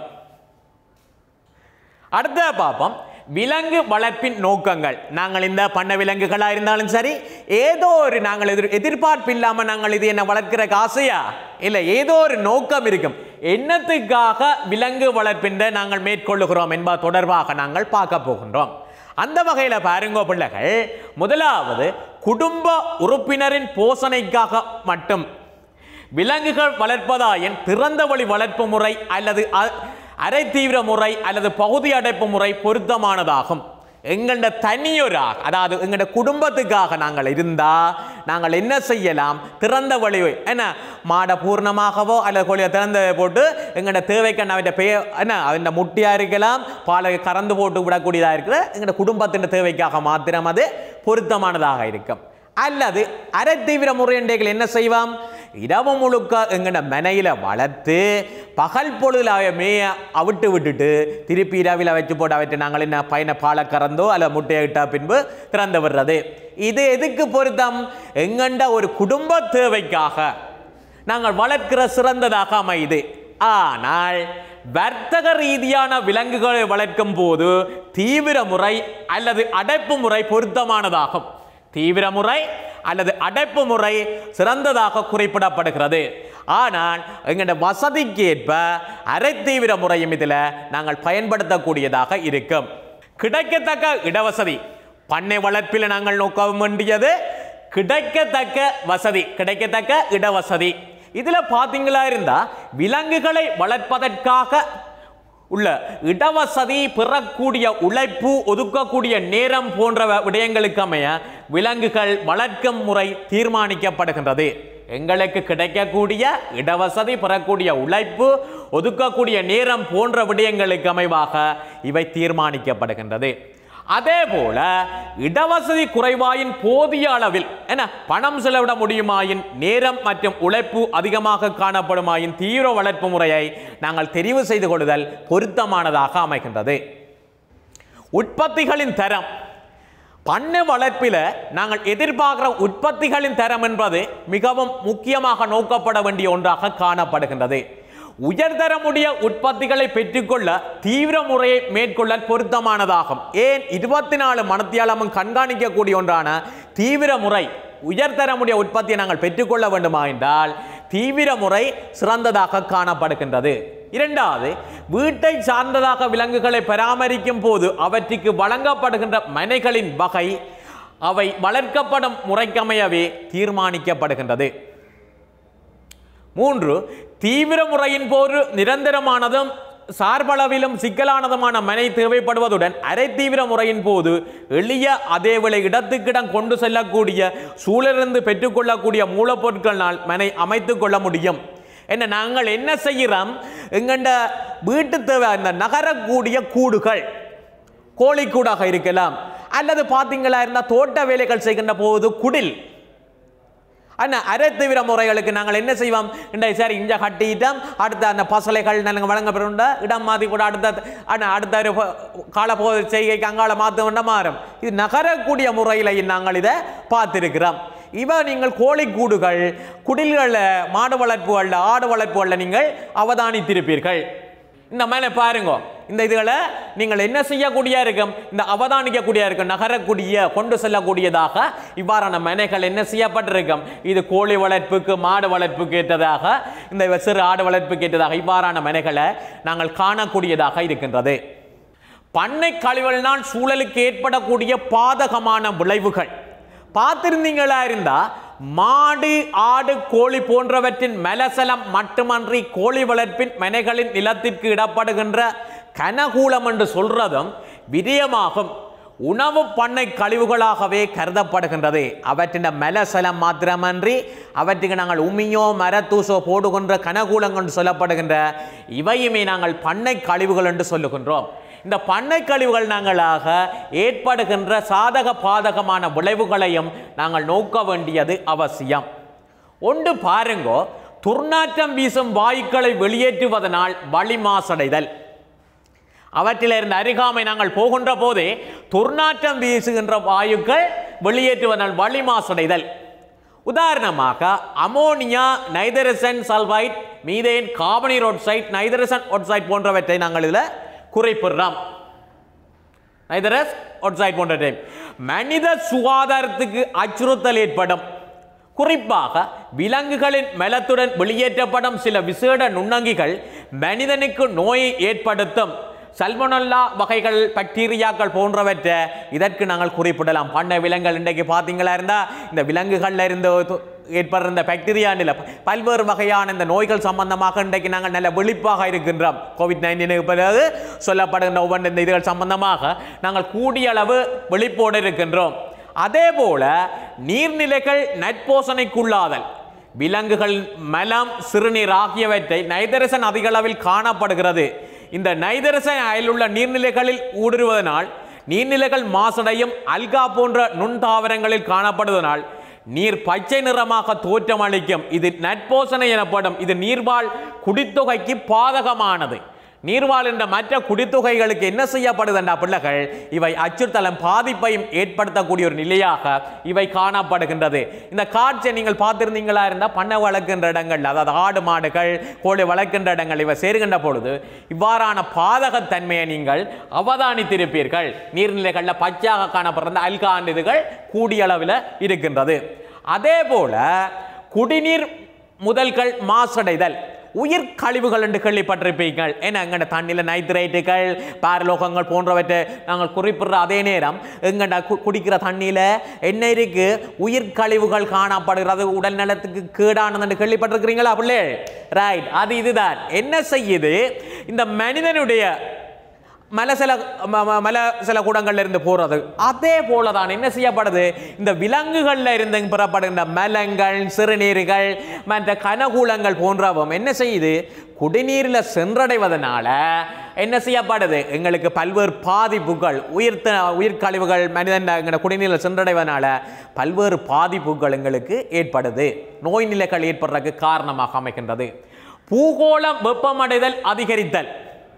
அடுத்த பார்ப்போம் விலங்கு வளர்ப்பின் நோக்கங்கள் நாங்கள் இந்த பண்ண விலங்குகளாக இருந்தாலும் சரி ஏதோ ஒரு நாங்கள் எதிர் எதிர்பார்ப்பு இல்லாமல் நாங்கள் இது என்ன வளர்க்கிற ஆசையா இல்லை ஏதோ ஒரு நோக்கம் இருக்கும் என்னத்துக்காக விலங்கு வளர்ப்பின்ற நாங்கள் மேற்கொள்ளுகிறோம் என்பது தொடர்பாக நாங்கள் பார்க்க போகின்றோம் அந்த வகையில் பாருங்க பிள்ளைகள் முதலாவது குடும்ப உறுப்பினரின் போஷணைக்காக மட்டும் விலங்குகள் வளர்ப்பதாயின் திறந்த வழி வளர்ப்பு முறை அல்லது அ- அரை தீவிர முறை அல்லது பகுதி அடைப்பு முறை பொருத்தமானதாகும் எங்கள்ட தனியொராக அதாவது எங்கள்ட குடும்பத்துக்காக நாங்கள் இருந்தா நாங்கள் என்ன செய்யலாம் திறந்த வழி என்ன மாடை பூர்ணமாகவோ அல்லது கோழியை திறந்த போட்டு எங்கள்ட தேவைக்கான அவன் பே என்ன அவன் முட்டியா இருக்கலாம் பாலை கறந்து போட்டு விடக்கூடியதாக இருக்கிற எங்கள்ட குடும்பத்தின் தேவைக்காக மாத்திரம் அது பொருத்தமானதாக இருக்கும் அல்லது அரை தீவிர முறையண்டைகள் என்ன செய்வாம் இரவு முழுக்க எங்கட மனையில வளர்த்து பகல் பொழுதுல அவை மேய அவிட்டு விட்டுட்டு திருப்பி இரவில் வச்சு போட்டு அவற்றை நாங்கள் என்ன பயண பாலை கறந்தோ அல்ல முட்டையை இட்டா பின்பு திறந்து விடுறது இது எதுக்கு பொருத்தம் எங்கண்ட ஒரு குடும்ப தேவைக்காக நாங்கள் வளர்க்கிற சிறந்ததாக அமையுது ஆனால் வர்த்தக ரீதியான விலங்குகளை வளர்க்கும் போது தீவிர முறை அல்லது அடைப்பு முறை பொருத்தமானதாகும் தீவிர முறை அல்லது அடைப்பு முறை சிறந்ததாக குறிப்பிடப்படுகிறது ஆனால் எங்களோட வசதிக்கு ஏற்ப அரை தீவிர முறையும் இதில் நாங்கள் பயன்படுத்தக்கூடியதாக இருக்கும் கிடைக்கத்தக்க இடவசதி பண்ணை வளர்ப்பில் நாங்கள் நோக்க வேண்டியது கிடைக்கத்தக்க வசதி கிடைக்கத்தக்க இடவசதி இதுல பாத்தீங்களா இருந்தா விலங்குகளை வளர்ப்பதற்காக உள்ள இடவசதி பெறக்கூடிய உழைப்பு ஒதுக்கக்கூடிய நேரம் போன்ற விடயங்களுக்கு அமைய விலங்குகள் வளர்க்கும் முறை தீர்மானிக்கப்படுகின்றது எங்களுக்கு கிடைக்கக்கூடிய இடவசதி பெறக்கூடிய உழைப்பு ஒதுக்கக்கூடிய நேரம் போன்ற விடயங்களுக்கு அமைவாக இவை தீர்மானிக்கப்படுகின்றது அதே போல இடவசதி குறைவாயின் போதிய அளவில் என்ன பணம் செலவிட முடியுமாயின் நேரம் மற்றும் உழைப்பு அதிகமாக காணப்படுமாயின் தீவிர வளர்ப்பு முறையை நாங்கள் தெரிவு செய்து கொள்ளுதல் பொருத்தமானதாக அமைகின்றது உற்பத்திகளின் தரம் பண்ணை வளர்ப்பில் நாங்கள் எதிர்பார்க்கிற உற்பத்திகளின் தரம் என்பது மிகவும் முக்கியமாக நோக்கப்பட வேண்டிய ஒன்றாக காணப்படுகின்றது உயர்தரமுடைய உற்பத்திகளை பெற்றுக்கொள்ள தீவிர முறையை மேற்கொள்ள பொருத்தமானதாகும் ஏன் இருபத்தி நாலு மணத்தியாலமும் கண்காணிக்கக்கூடிய ஒன்றான தீவிர முறை உயர்தரமுடைய உற்பத்தியை நாங்கள் பெற்றுக்கொள்ள வேண்டுமா என்றால் தீவிர முறை சிறந்ததாக காணப்படுகின்றது இரண்டாவது வீட்டை சார்ந்ததாக விலங்குகளை பராமரிக்கும் போது அவற்றுக்கு வழங்கப்படுகின்ற மனைகளின் வகை அவை வளர்க்கப்படும் முறைக்கமையவே தீர்மானிக்கப்படுகின்றது மூன்று தீவிர முறையின் போது நிரந்தரமானதும் சார்பளவிலும் சிக்கலானதுமான மனை தேவைப்படுவதுடன் அரை தீவிர முறையின் போது எளிய அதேவேளை இடத்துக்கிடம் கொண்டு செல்லக்கூடிய சூழலிருந்து பெற்றுக்கொள்ளக்கூடிய மூலப்பொருட்களினால் மனை அமைத்துக் கொள்ள முடியும் என்ன நாங்கள் என்ன செய்கிறோம் எங்கண்ட வீட்டு தேவை அந்த நகரக்கூடிய கூடுகள் கோழிக்கூடாக இருக்கலாம் அல்லது பார்த்தீங்களா இருந்தால் தோட்ட வேலைகள் செய்கின்ற போது குடில் அண்ணா அரைத்தீவிர முறைகளுக்கு நாங்கள் என்ன செய்வோம் இந்த சரி இஞ்ச கட்டிட்டோம் அடுத்த அந்த பசலைகள் நாங்கள் வழங்கப்படும் இடம் மாற்றி கூட அடுத்த அண்ணா அடுத்த ஒரு ப- காலப்போது செய்கைக்கு அங்கால மாற்ற மாறும் இது நகரக்கூடிய முறையில் நாங்கள் இதை பார்த்திருக்கிறோம் இவ நீங்கள் கோழிக்கூடுகள் குடில்களில் மாடு வளர்ப்புகளில் ஆடு வளர்ப்புகளில் நீங்கள் அவதானித்திருப்பீர்கள் இந்த மேலே பாருங்க இந்த இதுகளை நீங்கள் என்ன செய்யக்கூடிய இருக்கும் இந்த அவதானிக்கக்கூடிய இருக்கும் நகரக்கூடிய கொண்டு செல்லக்கூடியதாக இவ்வாறான மனைகள் என்ன செய்யப்பட்டிருக்கும் இது கோழி வளர்ப்புக்கு மாடு வளர்ப்புக்கு ஏற்றதாக இந்த சிறு ஆடு வளர்ப்புக்கு ஏற்றதாக இவ்வாறான மனைகளை நாங்கள் காணக்கூடியதாக இருக்கின்றது பண்ணை கழிவுகளினால் சூழலுக்கு ஏற்படக்கூடிய பாதகமான விளைவுகள் பார்த்திருந்தீங்களா இருந்தா மாடு ஆடு கோழி போன்றவற்றின் மலசலம் மட்டுமன்றி கோழி வளர்ப்பின் மனைகளின் நிலத்திற்கு இடப்படுகின்ற கனகூலம் என்று சொல்றதும் விரியமாகும் உணவு பண்ணை கழிவுகளாகவே கருதப்படுகின்றது அவற்றின் மலசலம் மாத்திரமன்றி அவற்றுக்கு நாங்கள் உமியோ மரத்தூசோ போடுகின்ற கனகூலம் என்று சொல்லப்படுகின்ற இவையுமே நாங்கள் பண்ணை கழிவுகள் என்று சொல்லுகின்றோம் இந்த பண்ணை கழிவுகள் நாங்களாக ஏற்படுகின்ற சாதக பாதகமான விளைவுகளையும் நாங்கள் நோக்க வேண்டியது அவசியம் ஒன்று பாருங்கோ துர்நாற்றம் வீசும் வாயுக்களை வெளியேற்றுவதனால் வளி மாசடைதல் அவற்றிலிருந்து அருகாமை நாங்கள் போகின்ற போதே துர்நாற்றம் வீசுகின்ற வாயுக்கள் வெளியேற்றுவதனால் வளி மாசடைதல் உதாரணமாக அமோனியா நைதரசன் சல்பைட் மீதேன் கார்பனீர் ஒட்சைட் நைதரசன் ஒட்சைட் போன்றவற்றை நாங்கள் இதில் குறிப்பிடுறோம் நைதரஸ் ஒட்சைட் போன்றவற்றை மனித சுகாதாரத்துக்கு அச்சுறுத்தல் ஏற்படும் குறிப்பாக விலங்குகளின் மெலத்துடன் வெளியேற்றப்படும் சில விசேட நுண்ணங்கிகள் மனிதனுக்கு நோயை ஏற்படுத்தும் சல்மொனல்லா வகைகள் பாக்டீரியாக்கள் போன்றவற்றை இதற்கு நாங்கள் குறிப்பிடலாம் பண்ண விலங்குகள் இன்றைக்கு பார்த்தீங்களா இருந்தா இந்த விலங்குகள்ல இருந்து து- ஏற்படுற இந்த பாக்டீரியா நில பல்வேறு வகையான இந்த நோய்கள் சம்பந்தமாக இன்றைக்கு நாங்கள் நல்ல விழிப்பாக இருக்கின்றோம் கோவிட் நைன்டீனுக்கு பிறகு சொல்லப்படுகின்ற ஒவ்வொரு இந்த இதுகள் சம்பந்தமாக நாங்கள் கூடிய அளவு விழிப்போடு இருக்கின்றோம் அதே போல நீர்நிலைகள் நட்போசனைக்குள்ளாதல் விலங்குகள் மலம் சிறுநீர் ஆகியவற்றை நைதரசன் அதிக அளவில் காணப்படுகிறது இந்த நைதரசன் அயலுள்ள நீர்நிலைகளில் ஊடுருவதனால் நீர்நிலைகள் மாசடையும் அல்கா போன்ற நுண்தாவரங்களில் காணப்படுவதனால் நீர் பச்சை நிறமாக தோற்றமளிக்கும் இது நட்போசனை எனப்படும் இது நீர்வாழ் குடித்தொகைக்கு பாதகமானது நீர்வாழ் என்ற மற்ற குடித்தொகைகளுக்கு என்ன செய்யப்படுதுண்டா பிள்ளைகள் இவை அச்சுறுத்தலும் பாதிப்பையும் ஏற்படுத்தக்கூடிய ஒரு நிலையாக இவை காணப்படுகின்றது இந்த காட்சியை நீங்கள் பார்த்திருந்தீங்களா இருந்தால் பண்ணை வளர்க்கின்ற இடங்கள் அதாவது ஆடு மாடுகள் கோழி வளர்க்கின்ற இடங்கள் இவை சேருகின்ற பொழுது இவ்வாறான பாதகத்தன்மையை நீங்கள் அவதானித்திருப்பீர்கள் நீர்நிலைகளில் பச்சையாக காணப்படுற அல்கான் இதுகள் கூடிய அளவில் இருக்கின்றது அதே போல குடிநீர் முதல்கள் மாசடைதல் உயிர் கழிவுகள் என்று கேள்விப்பட்டிருப்பீர்கள் ஏன்னா எங்கட தண்ணியில் நைட்ரேட்டுகள் பாரலோகங்கள் போன்றவற்றை நாங்கள் குறிப்பிடுற அதே நேரம் எங்கட கு- குடிக்கிற தண்ணியில் என்ன இருக்கு உயிர் கழிவுகள் காணப்படுகிறது உடல் நலத்துக்கு கேடானது என்று கேள்விப்பட்டிருக்கிறீங்களா பிள்ளை ரைட் அது இதுதான் என்ன செய்யுது இந்த மனிதனுடைய மல சில ம- ம- மல சில கூடங்கள்ல இருந்து போறது அதே போல தான் என்ன செய்யப்படுது இந்த விலங்குகள்ல இருந்து பெறப்படுகின்ற மலங்கள் சிறுநீர்கள் மற்ற கனகூலங்கள் போன்றவும் என்ன செய்யுது குடிநீரில் சென்றடைவதனால என்ன செய்யப்படுது எங்களுக்கு பல்வேறு பாதிப்புகள் உயிர் உயிர் கழிவுகள் மனிதன் எங்களோட குடிநீரில் சென்றடைவதனால பல்வேறு பாதிப்புகள் எங்களுக்கு ஏற்படுது நோய் நிலைகள் ஏற்படுறதுக்கு காரணமாக அமைகின்றது பூகோளம் வெப்பமடைதல் அதிகரித்தல்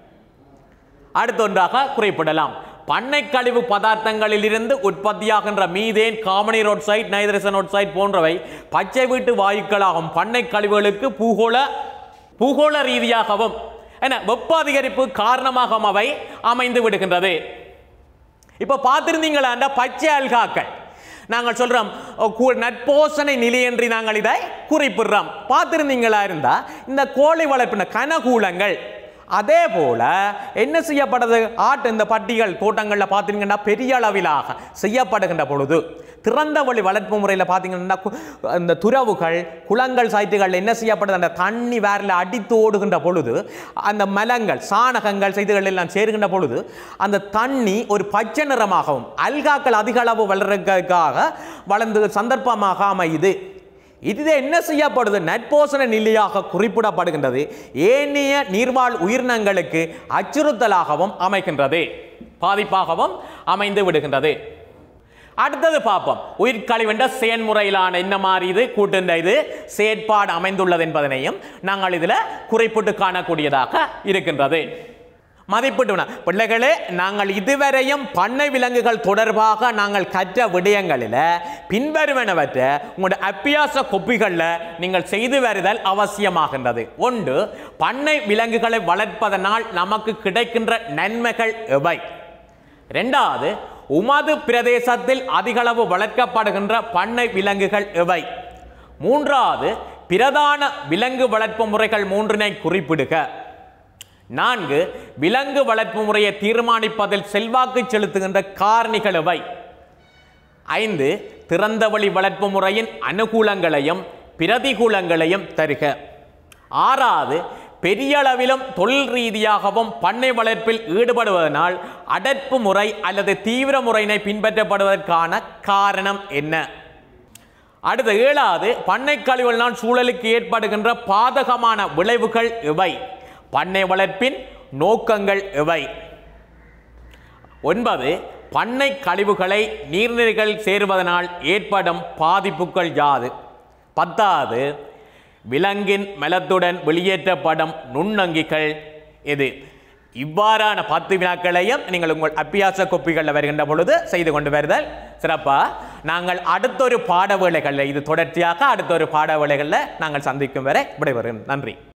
அடுத்தொன்றாக குறிப்பிடலாம் பண்ணை கழிவு பதார்த்தங்களில் இருந்து உற்பத்தியாகின்ற மீதேன் காமனீர் ஆக்சைடு நைட்ரசன் ஆக்சைடு போன்றவை பச்சை வீட்டு வாயுக்களாகும் பண்ணை கழிவுகளுக்கு பூகோள பூகோள ரீதியாகவும் என வெப்ப அதிகரிப்பு காரணமாக அவை அமைந்து விடுகின்றது இப்போ பார்த்துருந்தீங்களா அந்த பச்சை அல்காக்கள் நாங்கள் சொல்றோம் ஓ, கு- நட்போசனை நிலையன்றி நாங்கள் இதை குறிப்பிடுறோம் பார்த்துருந்தீங்களா இருந்தா இந்த கோழி வளர்ப்பின கனகூலங்கள் அதே போல என்ன செய்யப்படுது ஆட்டு இந்த பட்டிகள் தோட்டங்களில் பார்த்தீங்கன்னா பெரிய அளவிலாக செய்யப்படுகின்ற பொழுது திறந்த வழி வளர்ப்பு முறையில் பார்த்தீங்கன்னா கு- இந்த துறவுகள் குளங்கள் சைட்டுகள் என்ன செய்யப்படுது அந்த தண்ணி வேரில் அடித்து ஓடுகின்ற பொழுது அந்த மலங்கள் சாணகங்கள் செய்திகள் எல்லாம் சேருகின்ற பொழுது அந்த தண்ணி ஒரு பச்சை நிறமாகவும் அல்காக்கள் அதிக அளவு வளர்றதுக்காக வளர்ந்து சந்தர்ப்பமாக அமையுது இது என்ன செய்யப்படுது நட்போசன நிலையாக குறிப்பிடப்படுகின்றது ஏனைய நீர்வாழ் உயிரினங்களுக்கு அச்சுறுத்தலாகவும் அமைகின்றது பாதிப்பாகவும் அமைந்து விடுகின்றது அடுத்தது பார்ப்போம் உயிர்கழிவென்ற செயன்முறையிலான என்ன மாதிரி இது கூட்டுன்ற இது செயற்பாடு அமைந்துள்ளது என்பதனையும் நாங்கள் இதில் குறிப்பிட்டு காணக்கூடியதாக இருக்கின்றது மதிப்பிட்டு வினா- பிள்ளைகளே நாங்கள் இதுவரையும் பண்ணை விலங்குகள் தொடர்பாக நாங்கள் கற்ற விடயங்களில் பின்வருவனவற்றை உங்களுடைய அப்பியாச கொப்பிகளில் நீங்கள் செய்து வருதல் அவசியமாகின்றது ஒன்று பண்ணை விலங்குகளை வளர்ப்பதனால் நமக்கு கிடைக்கின்ற நன்மைகள் எவை ரெண்டாவது உமது பிரதேசத்தில் அதிகளவு வளர்க்கப்படுகின்ற பண்ணை விலங்குகள் எவை மூன்றாவது பிரதான விலங்கு வளர்ப்பு முறைகள் மூன்றினை குறிப்பிடுக நான்கு விலங்கு வளர்ப்பு முறையை தீர்மானிப்பதில் செல்வாக்கு செலுத்துகின்ற காரணிகள் எவை ஐந்து திறந்த வழி வளர்ப்பு முறையின் அனுகூலங்களையும் பிரதிகூலங்களையும் தருக ஆறாவது பெரிய அளவிலும் தொழில் ரீதியாகவும் பண்ணை வளர்ப்பில் ஈடுபடுவதனால் அடர்ப்பு முறை அல்லது தீவிர முறையினை பின்பற்றப்படுவதற்கான காரணம் என்ன அடுத்த ஏழாவது பண்ணை கழிவுகளினால் சூழலுக்கு ஏற்படுகின்ற பாதகமான விளைவுகள் இவை பண்ணை வளர்ப்பின் நோக்கங்கள் இவை ஒன்பது பண்ணை கழிவுகளை நீர்நிலைகள் சேருவதனால் ஏற்படும் பாதிப்புகள் யாது பத்தாவது விலங்கின் மலத்துடன் வெளியேற்றப்படும் நுண்ணங்கிகள் எது இவ்வாறான பத்து வினாக்களையும் நீங்கள் உங்கள் அப்பியாச கொப்பிகளில் வருகின்ற பொழுது செய்து கொண்டு வருதல் சிறப்பா நாங்கள் அடுத்தொரு பாட வேளைகளில் இது தொடர்ச்சியாக அடுத்தொரு பாட வேளைகளில் நாங்கள் சந்திக்கும் வரை விடைபெறுகிறோம் நன்றி